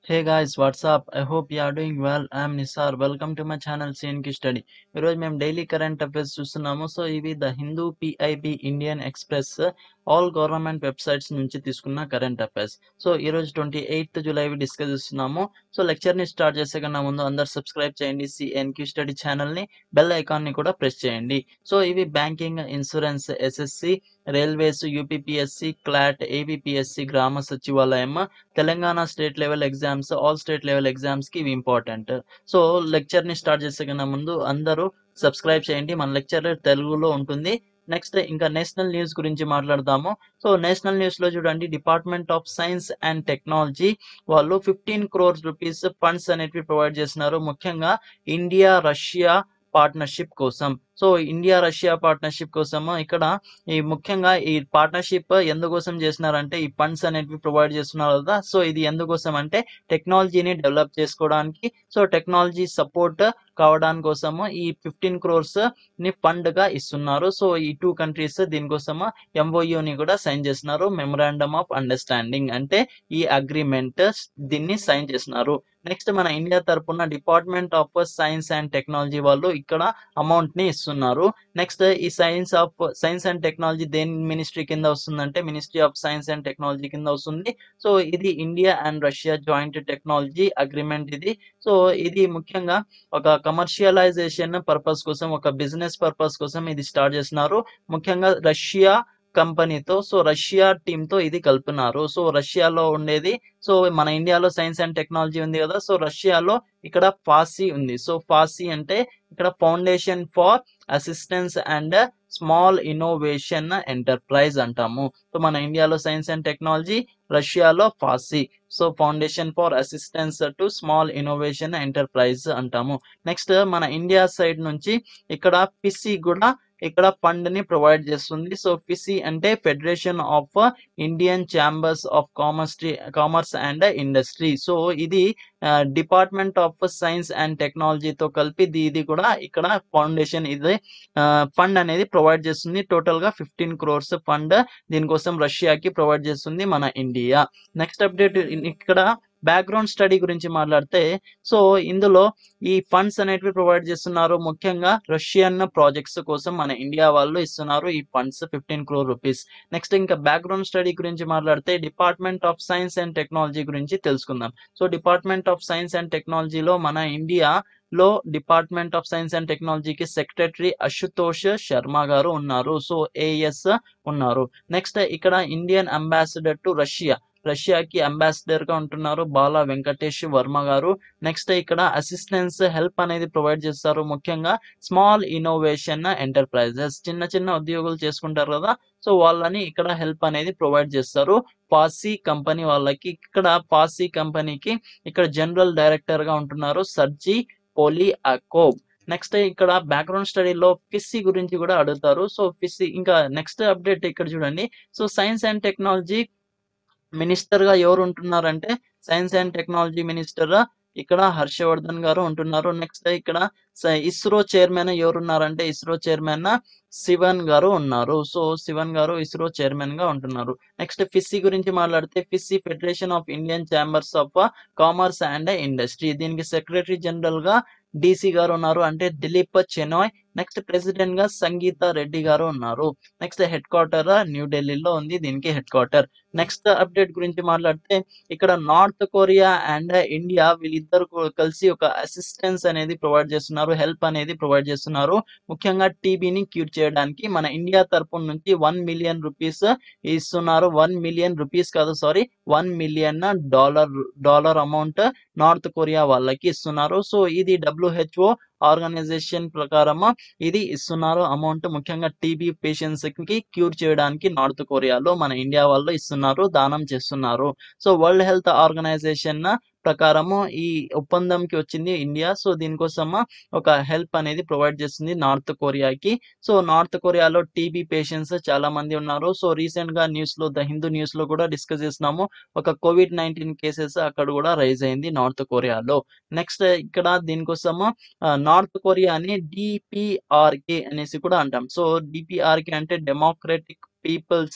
Hey guys, what's up? I hope you are doing well. I am Nisar. Welcome to my channel CNK Study. ఈరోజు మేము daily current affairs చూస్తున్నాము so ఇవి the Hindu PIB Indian Express all government websites నుంచి తీసుకున్న current affairs so ఈ రోజు twenty eighth July discuss చేస్తున్నాము so lecture ని స్టార్ట్ చేసే కన్నా ముందు అందరు సబ్స్క్రైబ్ చేయండి సిఎన్క్యూ స్టడీ ఛానల్ ని బెల్ ఐకాన్ ని కూడా ప్రెస్ చేయండి సో ఇవి banking insurance SSC railways UPPSC CLAT APPSC Grama Sachivalayam Telangana state level exams all state level exams కి ఇవి ఇంపార్టెంట్ సో లెక్చర్ ని స్టార్ట్ చేసే కన్నా ముందు అందరూ సబ్స్క్రైబ్ చేయండి మన లెక్చర్ తెలుగులో ఉంటుంది నెక్స్ట్ ఇంకా నేషనల్ న్యూస్ గురించి మాట్లాడదాము సో నేషనల్ న్యూస్ లో చూడండి department of science and technology వాళ్ళు ఫిఫ్టీన్ క్రోర్స్ రూపీస్ ఫండ్స్ అనేటివి ప్రొవైడ్ చేస్తున్నారు ముఖ్యంగా ఇండియా రష్యా పార్ట్నర్షిప్ కోసం సో ఇండియా రష్యా పార్ట్నర్షిప్ కోసము ఇక్కడ ఈ ముఖ్యంగా ఈ పార్ట్నర్షిప్ ఎందుకోసం చేస్తున్నారంటే ఈ ఫండ్స్ అనేటివి ప్రొవైడ్ చేస్తున్నారు కదా సో ఇది ఎందుకోసం అంటే టెక్నాలజీని డెవలప్ చేసుకోవడానికి సో టెక్నాలజీ సపోర్ట్ కావడానికి కోసము ఈ ఫిఫ్టీన్ క్రోర్స్ ని ఫండ్ గా ఇస్తున్నారు సో ఈ టూ కంట్రీస్ దీనికోసము MOU ని కూడా సైన్ చేస్తున్నారు మెమరాండమ్ ఆఫ్ అండర్స్టాండింగ్ అంటే ఈ అగ్రిమెంట్ దీన్ని సైన్ చేస్తున్నారు నెక్స్ట్ మన ఇండియా తరపున department of science and technology వాళ్ళు ఇక్కడ అమౌంట్ ని ఇస్తున్నారు నెక్స్ట్ ఈ science of science and technology దేని మినిస్ట్రీ కింద వస్తుందంటే ministry of science and technology కింద వస్తుంది సో ఇది India and Russia joint technology agreement ఇది సో ఇది ముఖ్యంగా ఒక కమర్షియలైజేషన్ పర్పస్ కోసం ఒక బిజినెస్ పర్పస్ కోసం ఇది స్టార్ట్ చేస్తున్నారు ముఖ్యంగా రష్యా కంపెనీతో సో రష్యా టీమ్ తో ఇది కలుపుతున్నారు సో రష్యాలో ఉండేది సో మన ఇండియాలో సైన్స్ అండ్ టెక్నాలజీ ఉంది కదా సో రష్యాలో ఇక్కడ ఫాసీ ఉంది సో ఫాసీ అంటే ఇక్కడ foundation for assistance and small innovation enterprise అంటాము సో మన ఇండియాలో సైన్స్ అండ్ టెక్నాలజీ రష్యాలో FASIE so foundation for assistance to small innovation enterprise అంటాము నెక్స్ట్ మన ఇండియా సైడ్ నుంచి ఇక్కడ పిసి కూడా ఇక్కడ ఫండ్ ని ప్రొవైడ్ చేస్తుంది సో ఫిసి అంటే federation of Indian chambers of commerce commerce and industry so ఇది డిపార్ట్మెంట్ ఆఫ్ సైన్స్ అండ్ టెక్నాలజీతో కలిపి ఇది ఇది కూడా ఇక్కడ ఫౌండేషన్ ఇది ఫండ్ అనేది ప్రొవైడ్ చేస్తుంది టోటల్ గా ఫిఫ్టీన్ క్రోర్స్ ఫండ్ దీనికోసం రష్యాకి ప్రొవైడ్ చేస్తుంది మన ఇండియా నెక్స్ట్ అప్డేట్ ఇక్కడ బ్యాక్గ్రౌండ్ స్టడీ గురించి మాట్లాడితే సో ఇందులో ఈ ఫండ్స్ అనేటివి ప్రొవైడ్ చేస్తున్నారు ముఖ్యంగా రష్యన్ ప్రాజెక్ట్స్ కోసం మన ఇండియా వాళ్ళు ఇస్తున్నారు ఈ funds fifteen crore rupees next ఇంకా బ్యాక్గ్రౌండ్ స్టడీ గురించి మాట్లాడితే department of science and technology గురించి తెలుసుకుందాం so department of science and టెక్నాలజీలో మన ఇండియా లో డిపార్ట్మెంట్ ఆఫ్ సైన్స్ అండ్ టెక్నాలజీకి సెక్రటరీ అశుతోష్ శర్మ గారు ఉన్నారు సో ఏఎస్ ఉన్నారు నెక్స్ట్ ఇక్కడ ఇండియన్ అంబాసిడర్ టు రష్యా రష్యాకి అంబాసిడర్ గా ఉంటున్నారు బాలా వెంకటేష్ వర్మ గారు నెక్స్ట్ ఇక్కడ అసిస్టెన్స్ హెల్ప్ అనేది ప్రొవైడ్ చేస్తారు ముఖ్యంగా స్మాల్ ఇన్నోవేషన్ ఎంటర్ప్రైజెస్ చిన్న చిన్న ఉద్యోగులు చేసుకుంటారు కదా సో వాళ్ళని ఇక్కడ హెల్ప్ అనేది ప్రొవైడ్ చేస్తారు పాసీ కంపెనీ వాళ్ళకి ఇక్కడ పాసీ కంపెనీకి ఇక్కడ జనరల్ డైరెక్టర్ గా ఉంటున్నారు సర్జీ పోలి అకోబ్ నెక్స్ట్ ఇక్కడ బ్యాక్గ్రౌండ్ స్టడీలో ఫిస్సి గురించి కూడా అడుగుతారు సో ఫిస్సి ఇంకా నెక్స్ట్ అప్డేట్ ఇక్కడ చూడండి so science and technology minister గా ఎవరు ఉంటున్నారంటే సైన్స్ అండ్ టెక్నాలజీ మినిస్టర్ ఇక్కడ హర్షవర్ధన్ గారు ఉంటున్నారు నెక్స్ట్ ఇక్కడ ఇస్రో చైర్మన్ ఎవరు ఉన్నారంటే ఇస్రో చైర్మన్ శివన్ గారు ఉన్నారు సో శివన్ గారు ఇస్రో చైర్మన్ గా ఉంటున్నారు నెక్స్ట్ ఫిస్సి గురించి మాట్లాడితే FICCI federation of Indian chambers of commerce and industry దీనికి సెక్రటరీ జనరల్ గా డిసి గారు ఉన్నారు అంటే దిలీప్ చెనోయ్ నెక్స్ట్ ప్రెసిడెంట్ గా సంగీత రెడ్డి గారు ఉన్నారు నెక్స్ట్ హెడ్ క్వార్టర్ న్యూఢిల్లీలో ఉంది దీనికి హెడ్ క్వార్టర్ నెక్స్ట్ అప్డేట్ గురించి మాట్లాడితే ఇక్కడ నార్త్ కొరియా అండ్ ఇండియా వీళ్ళిద్దరు కలిసి ఒక అసిస్టెన్స్ అనేది ప్రొవైడ్ చేస్తున్నారు హెల్ప్ అనేది ప్రొవైడ్ చేస్తున్నారు ముఖ్యంగా టీబీని క్యూర్ చేయడానికి మన ఇండియా తరపు నుంచి వన్ మిలియన్ రూపీస్ ఇస్తున్నారు వన్ మిలియన్ రూపీస్ కాదు sorry one million dollar dollar amount North Korea వాళ్ళకి ఇస్తున్నారు సో ఇది డబ్ల్యూహెచ్ఓ ఆర్గనైజేషన్ ప్రకారం ఇది ఇస్తున్నారు అమౌంట్ ముఖ్యంగా టీబీ పేషెంట్స్ కి క్యూర్ చేయడానికి నార్త్ కొరియాలో మన ఇండియా వాళ్ళు ఇస్తున్నారు దానం చేస్తున్నారు సో వరల్డ్ హెల్త్ ఆర్గనైజేషన్ ప్రకారము ఈ ఒప్పందంకి వచ్చింది ఇండియా సో దీనికోసం ఒక హెల్ప్ అనేది ప్రొవైడ్ చేస్తుంది నార్త్ కొరియాకి సో నార్త్ కొరియాలో టీబీ పేషెంట్స్ చాలా మంది ఉన్నారు సో రీసెంట్ గా న్యూస్ లో ద హిందూ న్యూస్ లో కూడా డిస్కస్ చేస్తున్నాము ఒక కోవిడ్ నైన్టీన్ కేసెస్ అక్కడ కూడా రైజ్ అయింది నార్త్ కొరియాలో నెక్స్ట్ ఇక్కడ దీనికోసము నార్త్ కొరియాని డిపిఆర్కే అనేసి కూడా అంటాం సో డిపిఆర్కే అంటే Democratic People's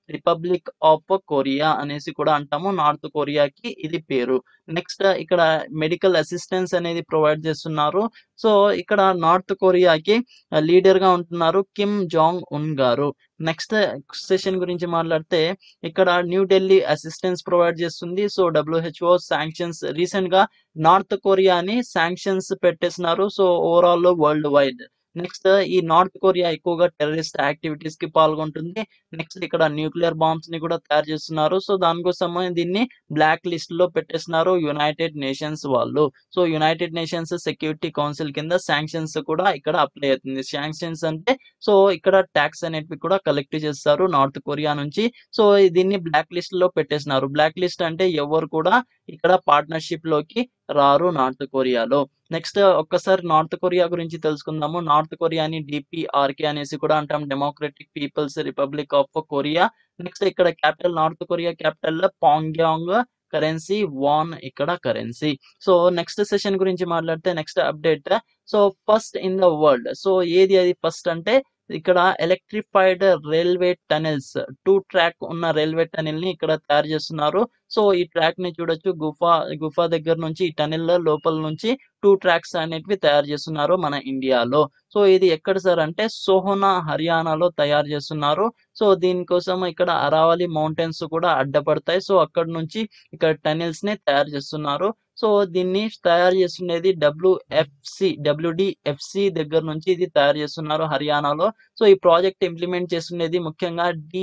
Republic of Korea అనేసి కూడా అంటాము నార్త్ కొరియాకి ఇది పేరు నెక్స్ట్ ఇక్కడ మెడికల్ అసిస్టెన్స్ అనేది ప్రొవైడ్ చేస్తున్నారు సో ఇక్కడ నార్త్ కొరియాకి లీడర్ గా ఉంటున్నారు కిమ్ జాంగ్ ఉన్ గారు నెక్స్ట్ సెషన్ గురించి మాట్లాడితే ఇక్కడ న్యూఢిల్లీ అసిస్టెన్స్ ప్రొవైడ్ చేస్తుంది సో డబ్ల్యూహెచ్ఓ శాంక్షన్స్ రీసెంట్ గా నార్త్ కొరియాని శాంక్షన్స్ పెట్టేసినారు so overall world wide next ఈ నార్త్ కొరియా ఎక్కువగా టెర్రరిస్ట్ యాక్టివిటీస్ కి పాల్గొంటుంది నెక్స్ట్ ఇక్కడ న్యూక్లియర్ బాంబ్స్ ని కూడా తయారు చేస్తున్నారు సో దానికోసం దీన్ని బ్లాక్ లిస్ట్ లో పెట్టేస్తున్నారు యునైటెడ్ నేషన్స్ వాళ్ళు so United Nations security council కింద శాంక్షన్స్ కూడా ఇక్కడ అప్లై అవుతుంది శాంక్షన్స్ అంటే సో ఇక్కడ ట్యాక్స్ అనేటివి కూడా కలెక్ట్ చేస్తారు నార్త్ కొరియా నుంచి సో దీన్ని బ్లాక్ లిస్ట్ లో పెట్టేసినారు బ్లాక్ లిస్ట్ అంటే ఎవరు కూడా ఇక్కడ పార్ట్నర్షిప్ లోకి రారు నార్త్ కొరియాలో నెక్స్ట్ ఒక్కసారి నార్త్ కొరియా గురించి తెలుసుకుందాము నార్త్ కొరియాని డిపిఆర్కే అనేసి కూడా అంటాం Democratic People's Republic of Korea next ఇక్కడ capital North Korea capital Pyongyang currency won ఇక్కడ కరెన్సీ సో నెక్స్ట్ సెషన్ గురించి మాట్లాడితే next update so first in the world so ఏది అది ఫస్ట్ అంటే ఇక్కడ electrified railway tunnels two track ఉన్న railway tunnel ని ఇక్కడ తయారు చేస్తున్నారు సో ఈ ట్రాక్ ని చూడొచ్చు గుఫా గుఫా దగ్గర నుంచి ఈ టనెల్ లోపల నుంచి టూ ట్రాక్స్ అనేటివి తయారు చేస్తున్నారు మన ఇండియాలో సో ఇది ఎక్కడ సార్ అంటే సోహనా హర్యానాలో తయారు చేస్తున్నారు సో దీనికోసం ఇక్కడ అరావలి మౌంటైన్స్ కూడా అడ్డపడతాయి సో అక్కడ నుంచి ఇక్కడ టనెల్స్ ని తయారు చేస్తున్నారు సో దీన్ని తయారు చేస్తున్నది డబ్ల్యూఎఫ్సి డబ్ల్యూడిఎఫ్సి దగ్గర నుంచి ఇది తయారు చేస్తున్నారు హర్యానాలో సో ఈ ప్రాజెక్ట్ ఇంప్లిమెంట్ చేస్తున్నది ముఖ్యంగా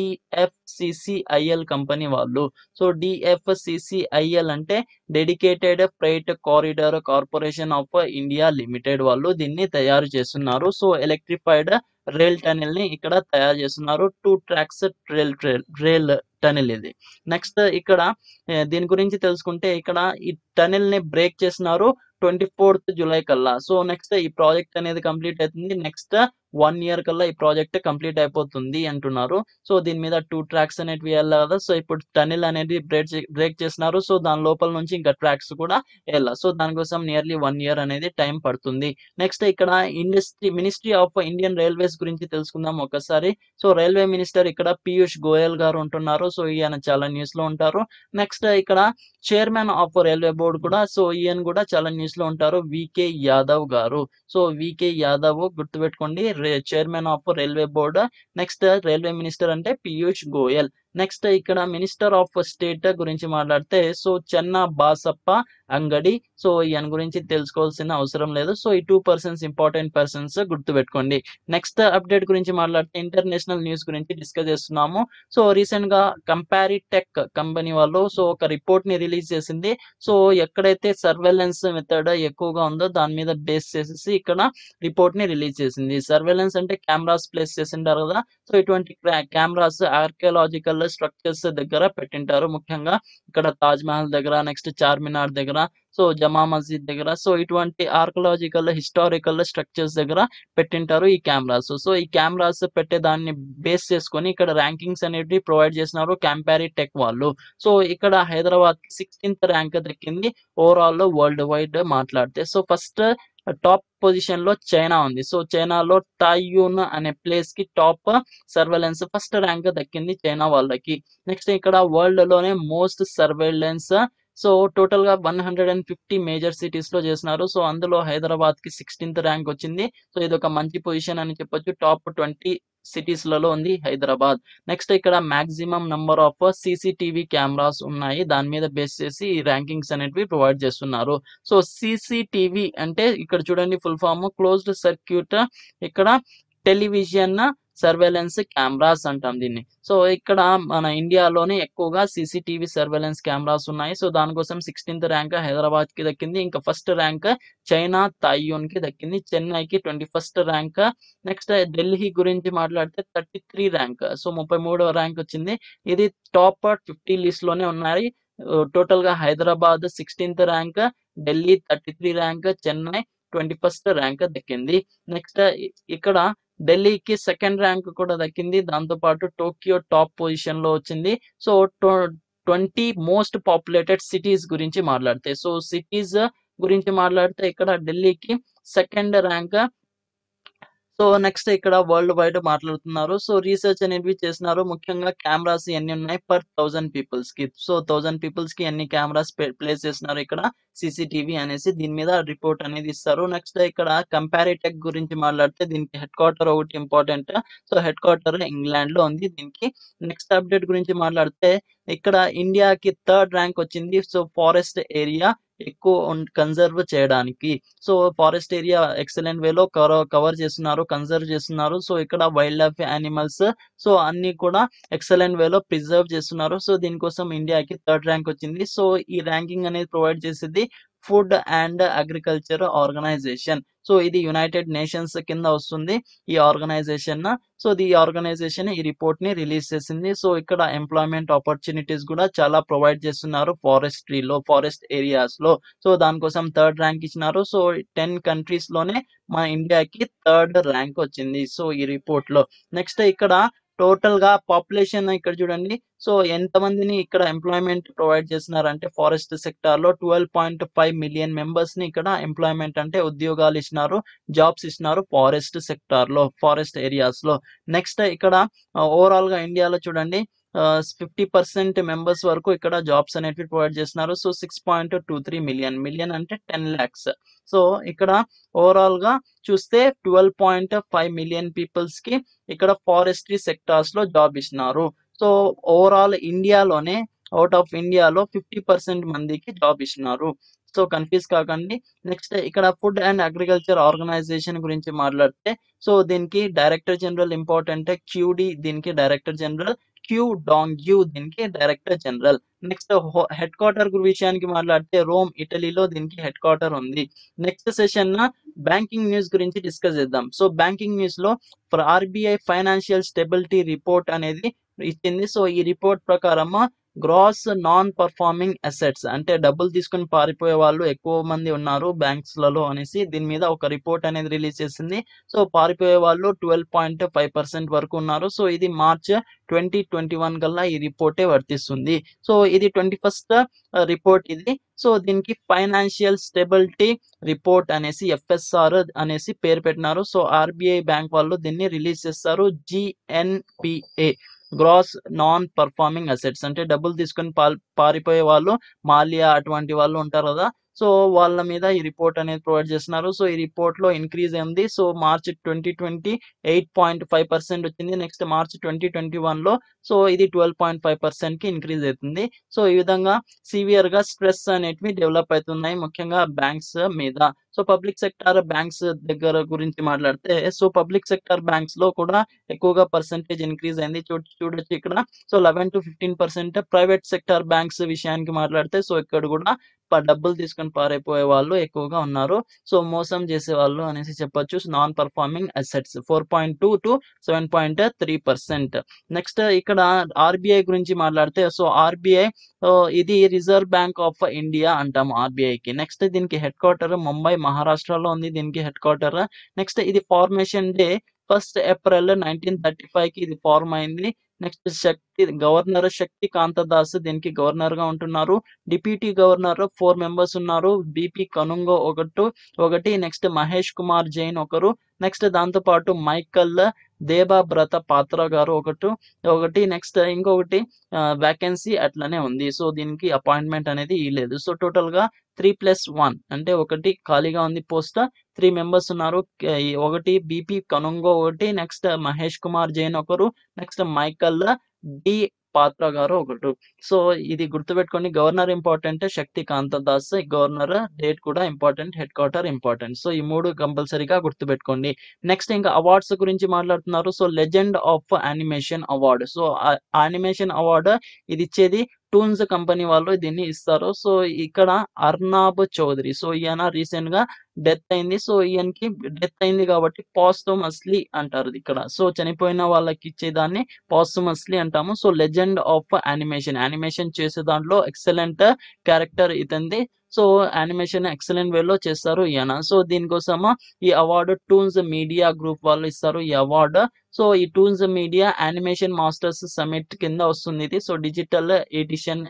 డిఎఫ్సిసిఐఎల్ కంపెనీ వాళ్ళు సో డిఎఫ్సిసిఐఎల్ అంటే dedicated freight corridor corporation of India limited వాళ్ళు దీన్ని తయారు చేస్తున్నారు సో ఎలక్ట్రిఫైడ్ రైల్ టనెల్ ని ఇక్కడ తయారు చేస్తున్నారు two tracks rail rail tunnel ఇది నెక్స్ట్ ఇక్కడ ఏ, దీని గురించి తెలుసుకుంటే ఇక్కడ ఈ టనెల్ ని బ్రేక్ చేసినారు ట్వంటీ ఫోర్త్ జూలై కల్లా సో నెక్స్ట్ ఈ ప్రాజెక్ట్ అనేది కంప్లీట్ అవుతుంది నెక్స్ట్ వన్ ఇయర్ కల్లా ఈ ప్రాజెక్ట్ కంప్లీట్ అయిపోతుంది అంటున్నారు సో దీని మీద టూ ట్రాక్స్ అనేటివి వెళ్ళాలి కదా సో ఇప్పుడు టనెల్ అనేది బ్రేక్ బ్రేక్ చేసినారు సో దాని లోపల నుంచి ఇంకా ట్రాక్స్ కూడా వెళ్ళాలి సో దానికోసం నియర్లీ వన్ ఇయర్ అనేది టైం పడుతుంది నెక్స్ట్ ఇక్కడ industry ministry of Indian railways గురించి తెలుసుకుందాం ఒకసారి సో రైల్వే మినిస్టర్ ఇక్కడ పీయూష్ గోయల్ గారు ఉంటున్నారు సో ఈయన చాలా న్యూస్ లో ఉంటారు నెక్స్ట్ ఇక్కడ చైర్మన్ ఆఫ్ రైల్వే బోర్డు కూడా సో ఈయన కూడా చాలా న్యూస్ లో ఉంటారు వికే యాదవ్ గారు సో వికే యాదవ్ గుర్తుపెట్టుకోండి chairman of railway board next railway minister అంటే పీయూష్ గోయల్ నెక్స్ట్ ఇక్కడ మినిస్టర్ ఆఫ్ స్టేట్ గురించి మాట్లాడితే సో చెన్న బాసప్ప అంగడి సో ఈయన గురించి తెలుసుకోవాల్సిన అవసరం లేదు సో ఈ టూ పర్సన్స్ ఇంపార్టెంట్ పర్సన్స్ గుర్తుపెట్టుకోండి నెక్స్ట్ అప్డేట్ గురించి మాట్లాడితే ఇంటర్నేషనల్ న్యూస్ గురించి డిస్కస్ చేస్తున్నాము సో రీసెంట్ గా కంపారిటెక్ కంపెనీ వాళ్ళు సో ఒక రిపోర్ట్ ని రిలీజ్ చేసింది సో ఎక్కడైతే సర్వేలెన్స్ మెథడ్ ఎక్కువగా ఉందో దాని మీద బేస్ చేసేసి ఇక్కడ రిపోర్ట్ ని రిలీజ్ చేసింది సర్వేలెన్స్ అంటే కెమెరాస్ ప్లేస్ చేసింటారు కదా సో ఇటువంటి కెమెరాస్ ఆర్కియాలజికల్ స్ట్రక్చర్స్ దగ్గర పెట్టింటారు ముఖ్యంగా ఇక్కడ తాజ్ మహల్ దగ్గర నెక్స్ట్ చార్మినార్ దగ్గర సో జమా మస్జిద్ దగ్గర సో ఇటువంటి ఆర్కలాజికల్ హిస్టారికల్ స్ట్రక్చర్స్ దగ్గర పెట్టింటారు ఈ కెమెరాస్ సో ఈ కెమెరాస్ పెట్టే దాన్ని బేస్ చేసుకొని ఇక్కడ ర్యాంకింగ్స్ అనేవి ప్రొవైడ్ చేసినారు కంపారి టెక్ వాళ్ళు సో ఇక్కడ హైదరాబాద్ సిక్స్టీన్త్ ర్యాంక్ దక్కింది ఓవరాల్ లో వరల్డ్ వైడ్ మాట్లాడితే సో ఫస్ట్ టాప్ పొజిషన్ లో చైనా ఉంది సో చైనాలో టాయూన్ అనే ప్లేస్ కి టాప్ సర్వేలెన్స్ ఫస్ట్ ర్యాంక్ దక్కింది చైనా వాళ్ళకి నెక్స్ట్ ఇక్కడ వరల్డ్ లోనే మోస్ట్ సర్వేలెన్స్ సో టోటల్ గా one hundred and fifty major cities లో చేసినారు సో అందులో హైదరాబాద్ కి సిక్స్టీన్త్ ర్యాంక్ వచ్చింది సో ఇది ఒక మంచి పొజిషన్ అని చెప్పొచ్చు టాప్ ట్వంటీ సిటీస్ లలో ఉంది హైదరాబాద్ నెక్స్ట్ ఇక్కడ maximum number of CCTV cameras ఉన్నాయి దాని మీద బేస్ చేసి ఈ ర్యాంకింగ్స్ అనేటివి ప్రొవైడ్ చేస్తున్నారు సో సీసీటీవీ అంటే ఇక్కడ చూడండి ఫుల్ ఫామ్ క్లోజ్డ్ సర్క్యూట్ ఇక్కడ టెలివిజన్ సర్వేలెన్స్ కెమెరాస్ అంటాం దీన్ని సో ఇక్కడ మన ఇండియాలోనే ఎక్కువగా సీసీటీవీ సర్వేలెన్స్ కెమెరాస్ ఉన్నాయి సో దానికోసం సిక్స్టీన్త్ ర్యాంక్ హైదరాబాద్ కి దక్కింది ఇంకా ఫస్ట్ ర్యాంక్ చైనా తాయ్యూన్ కి దక్కింది చెన్నైకి twenty first rank next Delhi గురించి మాట్లాడితే థర్టీ త్రీ ర్యాంక్ సో ముప్పై మూడవ ర్యాంక్ వచ్చింది ఇది టాప్ ఫిఫ్టీ లిస్ట్ లోనే ఉన్నాయి టోటల్ గా Hyderabad sixteenth rank Delhi thirty three rank Chennai twenty first rank దక్కింది నెక్స్ట్ ఇక్కడ ఢిల్లీకి సెకండ్ ర్యాంక్ కూడా దక్కింది దాంతో పాటు టోక్యో టాప్ పొజిషన్ లో వచ్చింది so twenty most populated cities గురించి మాట్లాడితే సో సిటీస్ గురించి మాట్లాడితే ఇక్కడ ఢిల్లీకి సెకండ్ ర్యాంక్ సో నెక్స్ట్ ఇక్కడ వరల్డ్ వైడ్ మాట్లాడుతున్నారు సో రీసెర్చ్ అనేవి చేసినారు ముఖ్యంగా కెమెరాస్ ఎన్ని ఉన్నాయి పర్ థౌసండ్ పీపుల్స్ కి సో థౌసండ్ పీపుల్స్ కి ఎన్ని కెమెరాస్ ప్లేస్ చేస్తున్నారు ఇక్కడ సీసీటీవీ అనేసి దీని మీద రిపోర్ట్ అనేది ఇస్తారు నెక్స్ట్ ఇక్కడ కంపారిటెక్ గురించి మాట్లాడితే దీనికి హెడ్ క్వార్టర్ ఒకటి important so headquarter England లో ఉంది దీనికి నెక్స్ట్ అప్డేట్ గురించి మాట్లాడితే ఇక్కడ ఇండియాకి థర్డ్ ర్యాంక్ వచ్చింది సో ఫారెస్ట్ ఏరియా ఎక్కువ కన్జర్వ్ చేయడానికి సో ఫారెస్ట్ ఏరియా ఎక్సలెంట్ వేలో కవర్ చేస్తున్నారు కన్జర్వ్ చేస్తున్నారు సో ఇక్కడ వైల్డ్ లైఫ్ యానిమల్స్ సో అన్ని కూడా ఎక్సలెంట్ వేలో ప్రిజర్వ్ చేస్తున్నారు సో దీనికోసం ఇండియాకి థర్డ్ ర్యాంక్ వచ్చింది సో ఈ ర్యాంకింగ్ అనేది ప్రొవైడ్ చేసేది food and agriculture organisation so ఇది యునైటెడ్ నేషన్స్ కింద వస్తుంది ఈ ఆర్గనైజేషన్ సో ఈ ఆర్గనైజేషన్ ఈ రిపోర్ట్ ని రిలీజ్ చేసింది సో ఇక్కడ ఎంప్లాయ్మెంట్ ఆపర్చునిటీస్ కూడా చాలా ప్రొవైడ్ చేస్తున్నారు ఫారెస్ట్రీలో ఫారెస్ట్ ఏరియాస్ లో సో దానికోసం థర్డ్ ర్యాంక్ ఇచ్చినారు సో టెన్ కంట్రీస్ లోనే మన ఇండియాకి థర్డ్ ర్యాంక్ వచ్చింది సో ఈ రిపోర్ట్ లో నెక్స్ట్ ఇక్కడ టోటల్ గా పాపులేషన్ ఇక్కడ చూడండి సో ఎంత మందిని ఇక్కడ ఎంప్లాయ్మెంట్ ప్రొవైడ్ చేస్తున్నారు అంటే ఫారెస్ట్ సెక్టార్ లో twelve point five million members ని ఇక్కడ ఎంప్లాయ్మెంట్ అంటే ఉద్యోగాలు ఇచ్చినారు జాబ్స్ ఇచ్చినారు ఫారెస్ట్ సెక్టార్ లో ఫారెస్ట్ ఏరియాస్ లో నెక్స్ట్ ఇక్కడ ఓవరాల్ గా ఇండియాలో చూడండి ఫిఫ్టీ పర్సెంట్ మెంబర్స్ వరకు ఇక్కడ జాబ్స్ అనేవి ప్రొవైడ్ చేస్తున్నారు so six point two three million million అంటే టెన్ ల్యాక్స్ సో ఇక్కడ ఓవరాల్ గా చూస్తే twelve point five million peoples కి ఇక్కడ ఫారెస్ట్రీ సెక్టార్స్ లో జాబ్ ఇస్తున్నారు సో ఓవరాల్ ఇండియాలోనే అవుట్ ఆఫ్ ఇండియాలో ఫిఫ్టీ పర్సెంట్ మందికి జాబ్ ఇస్తున్నారు సో కన్ఫ్యూజ్ కాకండి నెక్స్ట్ ఇక్కడ ఫుడ్ అండ్ అగ్రికల్చర్ ఆర్గనైజేషన్ గురించి మాట్లాడితే సో దీనికి డైరెక్టర్ జనరల్ ఇంపార్టెంట్ క్యూడి దీనికి డైరెక్టర్ జనరల్ క్యూ డాంగ్యూ దీనికి director general next head quarter విషయానికి మాట్లాడితే రోమ్ ఇటలీలో దీనికి హెడ్ క్వార్టర్ ఉంది నెక్స్ట్ సెషన్ బ్యాంకింగ్ న్యూస్ గురించి డిస్కస్ చేద్దాం సో బ్యాంకింగ్ న్యూస్ లో ఆర్బీఐ ఫైనాన్షియల్ స్టెబిలిటీ రిపోర్ట్ అనేది ఇచ్చింది సో ఈ రిపోర్ట్ ప్రకారం గ్రాస్ నాన్ పర్ఫార్మింగ్ అసెట్స్ అంటే డబ్బులు తీసుకుని పారిపోయే వాళ్ళు ఎక్కువ మంది ఉన్నారు బ్యాంక్స్ లలో అనేసి దీని మీద ఒక రిపోర్ట్ అనేది రిలీజ్ చేసింది సో పారిపోయే వాళ్ళు ట్వెల్వ్ పాయింట్ ఫైవ్ పర్సెంట్ వరకు ఉన్నారు సో ఇది మార్చ్ ట్వంటీ ట్వంటీ వన్ కల్లా ఈ రిపోర్టే వర్తిస్తుంది సో ఇది ట్వంటీ ఫస్ట్ రిపోర్ట్ ఇది సో దీనికి ఫైనాన్షియల్ స్టెబిలిటీ రిపోర్ట్ అనేసి ఎఫ్ఎస్ఆర్ అనేసి పేరు పెట్టినారు సో ఆర్బీఐ బ్యాంక్ వాళ్ళు దీన్ని రిలీజ్ చేస్తారు GNPA gross non performing assets అంటే డబ్బులు తీసుకొని పారిపోయే వాళ్ళు మాలియా అటువంటి వాళ్ళు ఉంటారు కదా సో వాళ్ళ మీద ఈ రిపోర్ట్ అనేది ప్రొవైడ్ చేస్తున్నారు సో ఈ రిపోర్ట్ లో ఇంక్రీజ్ అయింది so March twenty twenty eight point five percent వచ్చింది next March twenty twenty one లో సో ఇది ట్వెల్వ్ పాయింట్ ఫైవ్ పర్సెంట్ కి ఇంక్రీజ్ అవుతుంది సో ఈ విధంగా సివియర్ గా స్ట్రెస్ అనేటివి డెవలప్ అవుతున్నాయి ముఖ్యంగా బ్యాంక్స్ మీద సో పబ్లిక్ సెక్టార్ బ్యాంక్స్ దగ్గర గురించి మాట్లాడితే సో పబ్లిక్ సెక్టార్ బ్యాంక్స్ లో కూడా ఎక్కువగా పర్సెంటేజ్ ఇంక్రీజ్ అయింది చూ చూడొచ్చు ఇక్కడ so eleven to fifteen percent private sector banks విషయానికి మాట్లాడితే సో ఇక్కడ కూడా డబ్బులు తీసుకొని పారైపోయే వాళ్ళు ఎక్కువగా ఉన్నారు సో మోసం చేసే వాళ్ళు అనేసి చెప్పొచ్చు non performing assets four point two to seven point three percent next ఇక్కడ ఆర్బీఐ గురించి మాట్లాడితే సో ఆర్బీఐ ఇది రిజర్వ్ బ్యాంక్ ఆఫ్ ఇండియా అంటాము ఆర్బీఐకి నెక్స్ట్ దీనికి హెడ్ క్వార్టర్ ముంబై మహారాష్ట్రలో ఉంది దీనికి హెడ్ క్వార్టర్ నెక్స్ట్ ఇది formation day first April nineteen thirty five కి ఇది ఫార్మ్ అయింది నెక్స్ట్ శక్తి గవర్నర్ శక్తి కాంతదాస్ దీనికి గవర్నర్ గా ఉంటున్నారు డిప్యూటీ గవర్నర్ ఫోర్ మెంబర్స్ ఉన్నారు బిపి కనుంగో ఒకటి ఒకటి నెక్స్ట్ మహేష్ కుమార్ జైన్ ఒకరు నెక్స్ట్ దాంతో పాటు మైకల్ దేబాబ్రత పాత్ర గారు ఒకటి ఒకటి నెక్స్ట్ ఇంకొకటి వ్యాకెన్సీ అట్లనే ఉంది సో దీనికి అపాయింట్మెంట్ అనేది ఇవ్వలేదు సో టోటల్ గా త్రీ ప్లస్ వన్ అంటే ఒకటి ఖాళీగా ఉంది పోస్ట్ త్రీ మెంబర్స్ ఉన్నారు ఒకటి బిపి కనుంగో ఒకటి నెక్స్ట్ మహేష్ కుమార్ జైన్ ఒకరు నెక్స్ట్ మైకల్ డి పాత్ర గారు ఒకటి సో ఇది గుర్తుపెట్టుకోండి governor important Shakti Kantadas governor date కూడా important head quarter important so ఈ మూడు కంపల్సరీగా గుర్తుపెట్టుకోండి నెక్స్ట్ ఇంకా అవార్డ్స్ గురించి మాట్లాడుతున్నారు so legend of animation award so animation award ఇది ఇచ్చేది టూన్స్ కంపెనీ వాళ్ళు దీన్ని ఇస్తారు సో ఇక్కడ అర్నాబ్ చౌదరి సో ఈయన రీసెంట్ గా డెత్ అయింది సో ఈయనకి డెత్ అయింది కాబట్టి పాస్టోమస్లీ అంటారు ఇక్కడ సో చనిపోయిన వాళ్ళకి ఇచ్చేదాన్ని పాస్టోమస్లీ అంటాము so legend of animation animation చేసే దాంట్లో ఎక్సలెంట్ క్యారెక్టర్ ఇతంది సో యానిమేషన్ ఎక్సలెంట్ వేలో చేస్తారు ఈయన సో దీనికోసము ఈ అవార్డు టూన్స్ మీడియా గ్రూప్ వాళ్ళు ఇస్తారు ఈ అవార్డు సో ఈ toons media animation masters summit కింద వస్తుంది ఇది సో డిజిటల్ ఎడిషన్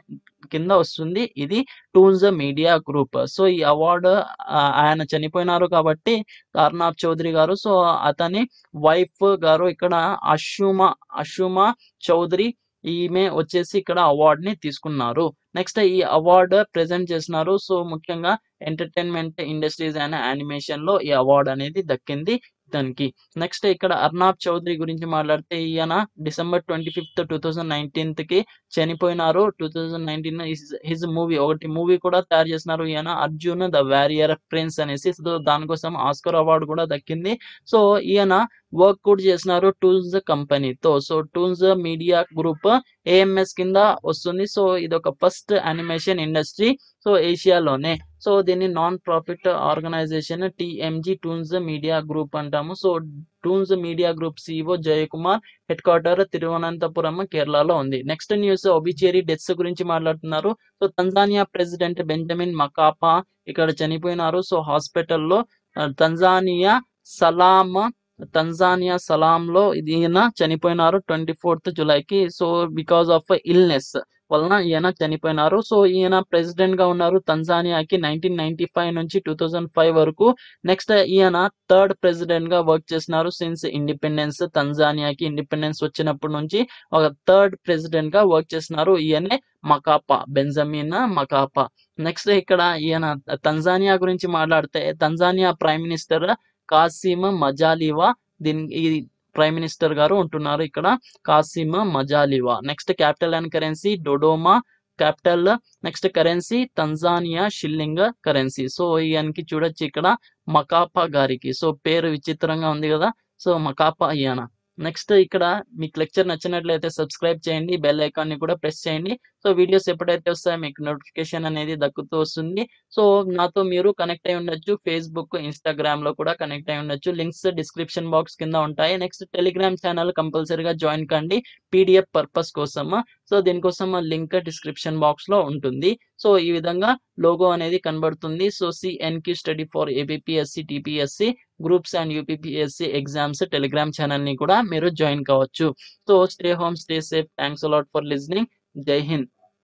కింద వస్తుంది ఇది టూన్స్ మీడియా గ్రూప్ సో ఈ అవార్డు ఆయన చనిపోయినారు కాబట్టి అర్నాబ్ చౌదరి గారు సో అతని వైఫ్ గారు ఇక్కడ అషుమా అషుమా చౌదరి ఈమె వచ్చేసి ఇక్కడ అవార్డ్ ని తీసుకున్నారు నెక్స్ట్ ఈ అవార్డు ప్రెజెంట్ చేసినారు సో ముఖ్యంగా ఎంటర్టైన్మెంట్ ఇండస్ట్రీస్ అండ్ యానిమేషన్ లో ఈ అవార్డు అనేది దక్కింది ఇతనికి నెక్స్ట్ ఇక్కడ అర్నాబ్ చౌదరి గురించి మాట్లాడితే ఈయన December twenty fifth two thousand nineteenth కి చనిపోయినారు two thousand nineteen his movie ఒకటి మూవీ కూడా తయారు చేసినారు ఈయన అర్జున్ ద వారియర్ ప్రిన్స్ అనేసి సో దానికోసం ఆస్కర్ అవార్డు కూడా దక్కింది సో ఈయన వర్క్ కూడా చేసినారు టూల్స్ కంపెనీతో so toons media group AMS కింద వస్తుంది సో ఇది ఒక ఫస్ట్ అనిమేషన్ ఇండస్ట్రీ సో ఏషియాలోనే సో దీన్ని non profit organisation TMG toons media group అంటాము so toons media group CEO Jayakumar head quarter Thiruvananthapuram కేరళలో ఉంది నెక్స్ట్ న్యూస్ ఒబిచేరి డెత్స్ గురించి మాట్లాడుతున్నారు so Tanzania president Benjamin Mkapa ఇక్కడ చనిపోయినారు సో హాస్పిటల్లో తంజానియా సలాం తంజానియా సలాంలో ఈయన చనిపోయినారు ట్వంటీ ఫోర్త్ జులైకి సో బికాస్ ఆఫ్ ఇల్నెస్ వలన ఈయన చనిపోయినారు సో ఈయన ప్రెసిడెంట్ గా ఉన్నారు తంజానియాకి నైన్టీన్ నైన్టీ ఫైవ్ నుంచి టూ థౌజండ్ ఫైవ్ వరకు నెక్స్ట్ ఈయన థర్డ్ ప్రెసిడెంట్ గా వర్క్ చేసినారు సిన్స్ ఇండిపెండెన్స్ తంజానియాకి ఇండిపెండెన్స్ వచ్చినప్పటి నుంచి ఒక థర్డ్ ప్రెసిడెంట్ గా వర్క్ చేసినారు ఈయనే మకాపా బెంజమిన్ మకాపా నెక్స్ట్ ఇక్కడ ఈయన తంజానియా గురించి మాట్లాడితే Tanzania prime minister Kassim Majaliwa దీని ఈ ప్రైమ్ మినిస్టర్ గారు ఉంటున్నారు ఇక్కడ Kassim Majaliwa next capital and currency Dodoma capital next currency Tanzania shilling currency so ఈయనకి చూడొచ్చు ఇక్కడ మకాపా గారికి సో పేరు విచిత్రంగా ఉంది కదా సో మకాపా ఈయన నెక్స్ట్ ఇక్కడ మీకు లెక్చర్ నచ్చినట్లయితే సబ్స్క్రైబ్ చేయండి బెల్ ఐకాన్ ని కూడా ప్రెస్ చేయండి సో వీడియోస్ ఎప్పుడైతే వస్తాయో మీకు నోటిఫికేషన్ అనేది దక్కుతూ వస్తుంది సో నాతో మీరు కనెక్ట్ అయి ఉండొచ్చు ఫేస్బుక్ ఇన్స్టాగ్రామ్ లో కూడా కనెక్ట్ అయి ఉండొచ్చు లింక్స్ డిస్క్రిప్షన్ బాక్స్ కింద ఉంటాయి నెక్స్ట్ టెలిగ్రామ్ ఛానల్ కంపల్సరీగా జాయిన్ కండి పీడిఎఫ్ పర్పస్ కోసం సో దీనికోసం లింక్ డిస్క్రిప్షన్ బాక్స్ లో ఉంటుంది సో ఈ విధంగా లోగో అనేది కనబడుతుంది so CNQ study for ABPSC TPSC groups and UPPSC exams Telegram channel ని కూడా మీరు జాయిన్ కావచ్చు so stay home stay safe thanks a lot for listening జై హింద్